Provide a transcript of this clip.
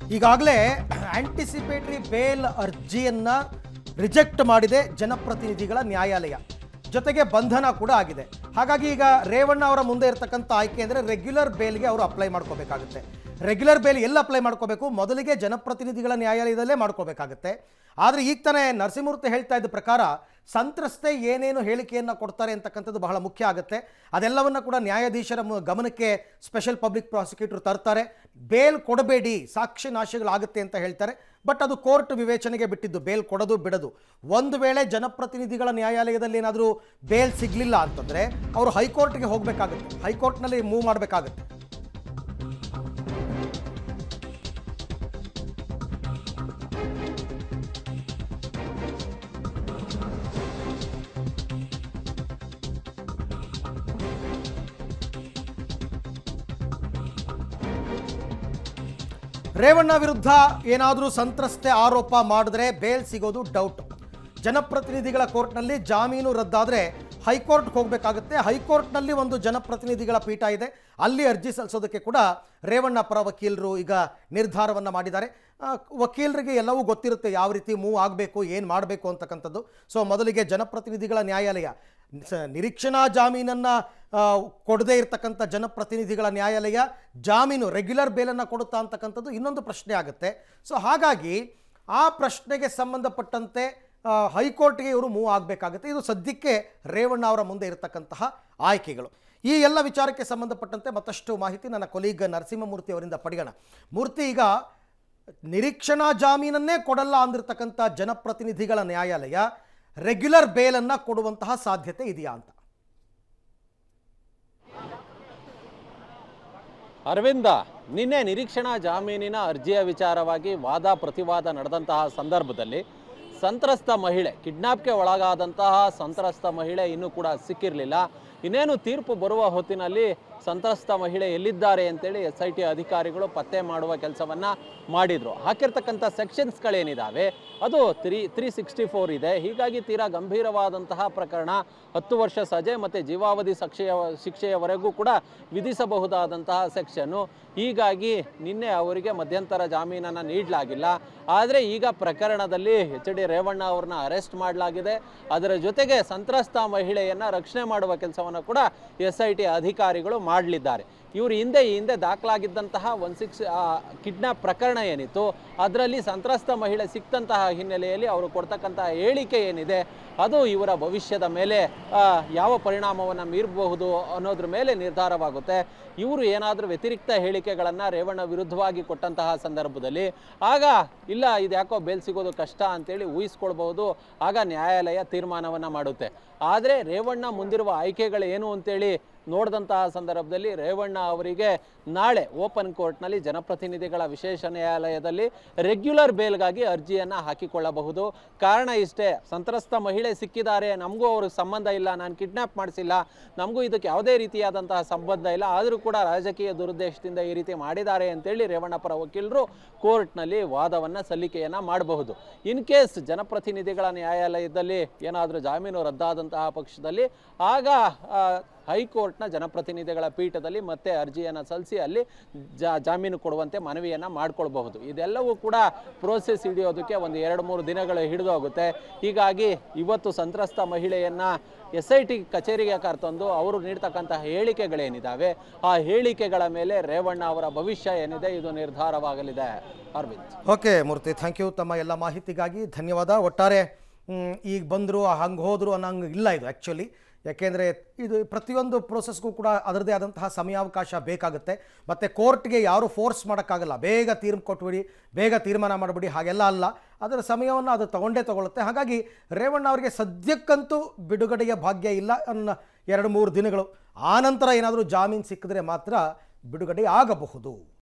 ಈಗಾಗಲೇ anticipatory bale ಅರ್ಜಿಯನ್ನ reject ಮಾಡಿದೆ ಜನಪ್ರತಿನಿಧಿಗಳ ನ್ಯಾಯಾಲಯ ಜೊತೆಗೆ ಬಂಧನ ಕೂಡ ಆಗಿದೆ ಹಾಗಾಗಿ ಈಗ ರೇವಣ್ಣ ಅವರ ಮುಂದೆ ಇರತಕ್ಕಂಥ ಆಯ್ಕೆ ಅಂದರೆ ರೆಗ್ಯುಲರ್ ಬೇಲ್ಗೆ ಅವರು ಅಪ್ಲೈ ಮಾಡ್ಕೋಬೇಕಾಗುತ್ತೆ ರೆಗ್ಯುಲರ್ ಬೇಲ್ ಎಲ್ಲಿ ಅಪ್ಲೈ ಮಾಡ್ಕೋಬೇಕು ಮೊದಲಿಗೆ ಜನಪ್ರತಿನಿಧಿಗಳ ನ್ಯಾಯಾಲಯದಲ್ಲೇ ಮಾಡ್ಕೋಬೇಕಾಗುತ್ತೆ ಆದರೆ ಈಗ ತಾನೇ ನರಸಿಂಹಮೂರ್ತಿ ಹೇಳ್ತಾ ಇದ್ದ ಪ್ರಕಾರ ಸಂತ್ರಸ್ತೆ ಏನೇನು ಹೇಳಿಕೆಯನ್ನು ಕೊಡ್ತಾರೆ ಅಂತಕ್ಕಂಥದ್ದು ಬಹಳ ಮುಖ್ಯ ಆಗುತ್ತೆ ಅದೆಲ್ಲವನ್ನ ಕೂಡ ನ್ಯಾಯಾಧೀಶರ ಮು- ಗಮನಕ್ಕೆ ಸ್ಪೆಷಲ್ ಪಬ್ಲಿಕ್ ಪ್ರಾಸಿಕ್ಯೂಟರ್ ತರ್ತಾರೆ ಬೇಲ್ ಕೊಡಬೇಡಿ ಸಾಕ್ಷಿ ನಾಶಗಳಾಗುತ್ತೆ ಅಂತ ಹೇಳ್ತಾರೆ ಬಟ್ ಅದು ಕೋರ್ಟ್ ವಿವೇಚನೆಗೆ ಬಿಟ್ಟಿದ್ದು ಬೇಲ್ ಕೊಡೋದು ಬಿಡೋದು ಒಂದು ವೇಳೆ ಜನಪ್ರತಿನಿಧಿಗಳ ನ್ಯಾಯಾಲಯದಲ್ಲಿ ಏನಾದರೂ ಬೇಲ್ ಸಿಗಲಿಲ್ಲ ಅಂತಂದರೆ ಅವರು ಹೈಕೋರ್ಟ್ಗೆ ಹೋಗಬೇಕಾಗುತ್ತೆ ಹೈಕೋರ್ಟ್ನಲ್ಲಿ ಮೂವ್ ಮಾಡಬೇಕಾಗುತ್ತೆ ರೇವಣ್ಣ ವಿರುದ್ಧ ಏನಾದರೂ ಸಂತ್ರಸ್ತೆ ಆರೋಪ ಮಾಡಿದ್ರೆ ಬೇಲ್ ಸಿಗೋದು ಡೌಟ್ ಜನಪ್ರತಿನಿಧಿಗಳ ಕೋರ್ಟ್ನಲ್ಲಿ ಜಾಮೀನು ರದ್ದಾದರೆ ಹೈಕೋರ್ಟ್ಗೆ ಹೋಗಬೇಕಾಗುತ್ತೆ ಹೈಕೋರ್ಟ್ನಲ್ಲಿ ಒಂದು ಜನಪ್ರತಿನಿಧಿಗಳ ಪೀಠ ಇದೆ ಅಲ್ಲಿ ಅರ್ಜಿ ಸಲ್ಲಿಸೋದಕ್ಕೆ ಕೂಡ ರೇವಣ್ಣ ಪರ ವಕೀಲರು ಈಗ ನಿರ್ಧಾರವನ್ನು ಮಾಡಿದ್ದಾರೆ ಆ, ವಕೀಲರಿಗೆ ಎಲ್ಲವೂ ಗೊತ್ತಿರುತ್ತೆ ಯಾವ ರೀತಿ ಮೂವ್ ಆಗಬೇಕು ಏನು ಮಾಡಬೇಕು ಅಂತಕ್ಕಂಥದ್ದು ಸೊ ಮೊದಲಿಗೆ ಜನಪ್ರತಿನಿಧಿಗಳ ನ್ಯಾಯಾಲಯ ಸ- ನಿರೀಕ್ಷಣಾ ಜಾಮೀನನ್ನು ಕೊಡದೇ ಇರತಕ್ಕಂಥ ಜನಪ್ರತಿನಿಧಿಗಳ ನ್ಯಾಯಾಲಯ ಜಾಮೀನು ರೆಗ್ಯುಲರ್ ಬೇಲನ್ನು ಕೊಡುತ್ತಾ ಅಂತಕ್ಕಂಥದ್ದು ಇನ್ನೊಂದು ಪ್ರಶ್ನೆ ಆಗುತ್ತೆ ಸೊ ಹಾಗಾಗಿ ಆ ಪ್ರಶ್ನೆಗೆ ಸಂಬಂಧಪಟ್ಟಂತೆ ಆ, ಹೈಕೋರ್ಟ್ಗೆ ಇವರು ಮೂವ್ ಆಗಬೇಕಾಗುತ್ತೆ ಇದು ಸದ್ಯಕ್ಕೆ ರೇವಣ್ಣ ಅವರ ಮುಂದೆ ಇರತಕ್ಕಂತಹ ಆಯ್ಕೆಗಳು ಈ ಎಲ್ಲ ವಿಚಾರಕ್ಕೆ ಸಂಬಂಧಪಟ್ಟಂತೆ ಮತ್ತಷ್ಟು ಮಾಹಿತಿ ನನ್ನ ಕೊಲೀಗ್ ನರಸಿಂಹಮೂರ್ತಿ ಅವರಿಂದ ಪಡೆಯೋಣ ಮೂರ್ತಿ ಈಗ ನಿರೀಕ್ಷಣಾ ಜಾಮೀನನ್ನೇ ಕೊಡಲ್ಲ ಅಂದಿರ್ತಕ್ಕಂಥ ಜನಪ್ರತಿನಿಧಿಗಳ ನ್ಯಾಯಾಲಯ ರೆಗ್ಯುಲರ್ ಬೇಲನ್ನು ಕೊಡುವಂತಹ ಸಾಧ್ಯತೆ ಇದೆಯಾ ಅಂತ ಅರವಿಂದ ನಿನ್ನೆ ನಿರೀಕ್ಷಣಾ ಜಾಮೀನಿನ ಅರ್ಜಿಯ ವಿಚಾರವಾಗಿ ವಾದ ಪ್ರತಿವಾದ ನಡೆದಂತಹ ಸಂದರ್ಭದಲ್ಲಿ ಸಂತ್ರಸ್ತ ಮಹಿಳೆ ಕಿಡ್ನಾಪ್ಗೆ ಒಳಗಾದಂತಹ ಸಂತ್ರಸ್ತ ಮಹಿಳೆ ಇನ್ನೂ ಕೂಡ ಸಿಕ್ಕಿರಲಿಲ್ಲ ಇನ್ನೇನು ತೀರ್ಪು ಬರುವ ಹೊತ್ತಿನಲ್ಲಿ ಸಂತ್ರಸ್ತ ಮಹಿಳೆ ಎಲ್ಲಿದ್ದಾರೆ ಅಂತೇಳಿ ಎಸ್ ಐ ಟಿ ಅಧಿಕಾರಿಗಳು ಪತ್ತೆ ಮಾಡುವ ಕೆಲಸವನ್ನು ಮಾಡಿದರು ಹಾಕಿರ್ತಕ್ಕಂಥ ಸೆಕ್ಷನ್ಸ್ಗಳೇನಿದ್ದಾವೆ ಅದು ತ್ರೀ ತ್ರೀ ಸಿಕ್ಸ್ಟಿ ಫೋರ್ ಇದೆ ಹೀಗಾಗಿ ತೀರಾ ಗಂಭೀರವಾದಂತಹ ಪ್ರಕರಣ ಹತ್ತು ವರ್ಷ ಸಜೆ ಮತ್ತು ಜೀವಾವಧಿ ಶಿಕ್ಷೆಯ ಶಿಕ್ಷೆಯವರೆಗೂ ಕೂಡ ವಿಧಿಸಬಹುದಾದಂತಹ ಸೆಕ್ಷನ್ನು ಹೀಗಾಗಿ ನಿನ್ನೆ ಅವರಿಗೆ ಮಧ್ಯಂತರ ಜಾಮೀನನ್ನು ನೀಡಲಾಗಿಲ್ಲ ಆದರೆ ಈಗ ಪ್ರಕರಣದಲ್ಲಿ ಎಚ್ ಡಿ ರೇವಣ್ಣ ಅವ್ರನ್ನ ಅರೆಸ್ಟ್ ಮಾಡಲಾಗಿದೆ ಅದರ ಜೊತೆಗೆ ಸಂತ್ರಸ್ತ ಮಹಿಳೆಯನ್ನು ರಕ್ಷಣೆ ಮಾಡುವ ಕೆಲಸವನ್ನು ಕೂಡ ಎಸ್ ಐ ಟಿ ಅಧಿಕಾರಿಗಳು ಮಾಡಲಿದ್ದಾರೆ ಇವರು ಹಿಂದೆ ಈ ಹಿಂದೆ ದಾಖಲಾಗಿದ್ದಂತಹ ಒನ್ ಸಿಕ್ಸ್ ಕಿಡ್ನಾಪ್ ಪ್ರಕರಣ ಏನಿತ್ತು ಅದರಲ್ಲಿ ಸಂತ್ರಸ್ತ ಮಹಿಳೆ ಸಿಕ್ತಂತಹ ಹಿನ್ನೆಲೆಯಲ್ಲಿ ಅವರು ಕೊಡ್ತಕ್ಕಂತಹ ಹೇಳಿಕೆ ಏನಿದೆ ಅದು ಇವರ ಭವಿಷ್ಯದ ಮೇಲೆ ಆ, ಯಾವ ಪರಿಣಾಮವನ್ನು ಮೀರಬಹುದು ಅನ್ನೋದ್ರ ಮೇಲೆ ನಿರ್ಧಾರವಾಗುತ್ತೆ ಇವರು ಏನಾದರೂ ವ್ಯತಿರಿಕ್ತ ಹೇಳಿಕೆಗಳನ್ನು ರೇವಣ್ಣ ವಿರುದ್ಧವಾಗಿ ಕೊಟ್ಟಂತಹ ಸಂದರ್ಭದಲ್ಲಿ ಆಗ ಇಲ್ಲ ಇದು ಯಾಕೋ ಬೇಲ್ ಸಿಗೋದು ಕಷ್ಟ ಅಂತೇಳಿ ಊಹಿಸ್ಕೊಳ್ಬಹುದು ಆಗ ನ್ಯಾಯಾಲಯ ತೀರ್ಮಾನವನ್ನು ಮಾಡುತ್ತೆ ಆದರೆ ರೇವಣ್ಣ ಮುಂದಿರುವ ಆಯ್ಕೆಗಳು ಏನು ಅಂತೇಳಿ ನೋಡಿದಂತಹ ಸಂದರ್ಭದಲ್ಲಿ ರೇವಣ್ಣ ಅವರಿಗೆ ನಾಳೆ ಓಪನ್ ಕೋರ್ಟ್ನಲ್ಲಿ ಜನಪ್ರತಿನಿಧಿಗಳ ವಿಶೇಷ ನ್ಯಾಯಾಲಯದಲ್ಲಿ ರೆಗ್ಯುಲರ್ ಬೇಲ್ಗಾಗಿ ಅರ್ಜಿಯನ್ನು ಹಾಕಿಕೊಳ್ಳಬಹುದು ಕಾರಣ ಇಷ್ಟೇ ಸಂತ್ರಸ್ತ ಮಹಿಳೆ ಸಿಕ್ಕಿದ್ದಾರೆ ನಮಗೂ ಅವ್ರಿಗೆ ಸಂಬಂಧ ಇಲ್ಲ ನಾನು ಕಿಡ್ನಾಪ್ ಮಾಡಿಸಿಲ್ಲ ನಮಗೂ ಇದಕ್ಕೆ ಯಾವುದೇ ರೀತಿಯಾದಂತಹ ಸಂಬಂಧ ಇಲ್ಲ ಆದರೂ ಕೂಡ ರಾಜಕೀಯ ದುರುದ್ದೇಶದಿಂದ ಈ ರೀತಿ ಮಾಡಿದ್ದಾರೆ ಅಂತೇಳಿ ರೇವಣ್ಣ ಪರ ವಕೀಲರು ಕೋರ್ಟ್ನಲ್ಲಿ ವಾದವನ್ನು ಸಲ್ಲಿಕೆಯನ್ನು ಮಾಡಬಹುದು ಇನ್ ಕೇಸ್ ಜನಪ್ರತಿನಿಧಿಗಳ ನ್ಯಾಯಾಲಯದಲ್ಲಿ ಏನಾದರೂ ಜಾಮೀನು ರದ್ದಾದಂತಹ ಪಕ್ಷದಲ್ಲಿ ಆಗ ಆ, ಹೈಕೋರ್ಟ್ನ ಜನಪ್ರತಿನಿಧಿಗಳ ಪೀಠದಲ್ಲಿ ಮತ್ತೆ ಅರ್ಜಿಯನ್ನು ಸಲ್ಲಿಸಿ ಅಲ್ಲಿ ಜಾ ಜಾಮೀನು ಕೊಡುವಂತೆ ಮನವಿಯನ್ನು ಮಾಡ್ಕೊಳ್ಬಹುದು ಇದೆಲ್ಲವೂ ಕೂಡ ಪ್ರೋಸೆಸ್ ಹಿಡಿಯೋದಕ್ಕೆ ಒಂದು ಎರಡು ಮೂರು ದಿನಗಳು ಹಿಡಿದು ಹೋಗುತ್ತೆ ಹೀಗಾಗಿ ಇವತ್ತು ಸಂತ್ರಸ್ತ ಮಹಿಳೆಯನ್ನು ಎಸ್ ಐ ಟಿ ಕಚೇರಿಗೆ ಕರೆತಂದು ಅವರು ನೀಡ್ತಕ್ಕಂತಹ ಹೇಳಿಕೆಗಳೇನಿದ್ದಾವೆ ಆ ಹೇಳಿಕೆಗಳ ಮೇಲೆ ರೇವಣ್ಣ ಅವರ ಭವಿಷ್ಯ ಏನಿದೆ ಇದು ನಿರ್ಧಾರವಾಗಲಿದೆ Arvind okay Murthy thank you ತಮ್ಮ ಎಲ್ಲ ಮಾಹಿತಿಗಾಗಿ ಧನ್ಯವಾದ ಒಟ್ಟಾರೆ ಮ್, ಈಗ ಬಂದರು ಹಂಗೆ ಹೋದರು ಅನ್ನೋಂಗೆ ಇಲ್ಲ ಇದು ಆ್ಯಕ್ಚುಲಿ ಯಾಕೆಂದರೆ ಇದು ಪ್ರತಿಯೊಂದು ಪ್ರೋಸೆಸ್ಗೂ ಕೂಡ ಅದರದೇ ಆದಂತಹ ಸಮಯಾವಕಾಶ ಬೇಕಾಗುತ್ತೆ ಮತ್ತು ಕೋರ್ಟ್ಗೆ ಯಾರೂ ಫೋರ್ಸ್ ಮಾಡೋಕ್ಕಾಗಲ್ಲ ಬೇಗ ತೀರ್ಮ ಕೊಟ್ಬಿಡಿ ಬೇಗ ತೀರ್ಮಾನ ಮಾಡಿಬಿಡಿ ಹಾಗೆಲ್ಲ ಅಲ್ಲ ಅದರ ಸಮಯವನ್ನು ಅದು ತಗೊಂಡೇ ತಗೊಳುತ್ತೆ ಹಾಗಾಗಿ ರೇವಣ್ಣ ಅವರಿಗೆ ಸದ್ಯಕ್ಕಂತೂ ಬಿಡುಗಡೆಯ ಭಾಗ್ಯ ಇಲ್ಲ ಅನ್ನೋ ಎರಡು ಮೂರು ದಿನಗಳು ಆನಂತರ ಏನಾದರೂ ಜಾಮೀನು ಸಿಕ್ಕಿದ್ರೆ ಮಾತ್ರ ಬಿಡುಗಡೆ ಆಗಬಹುದು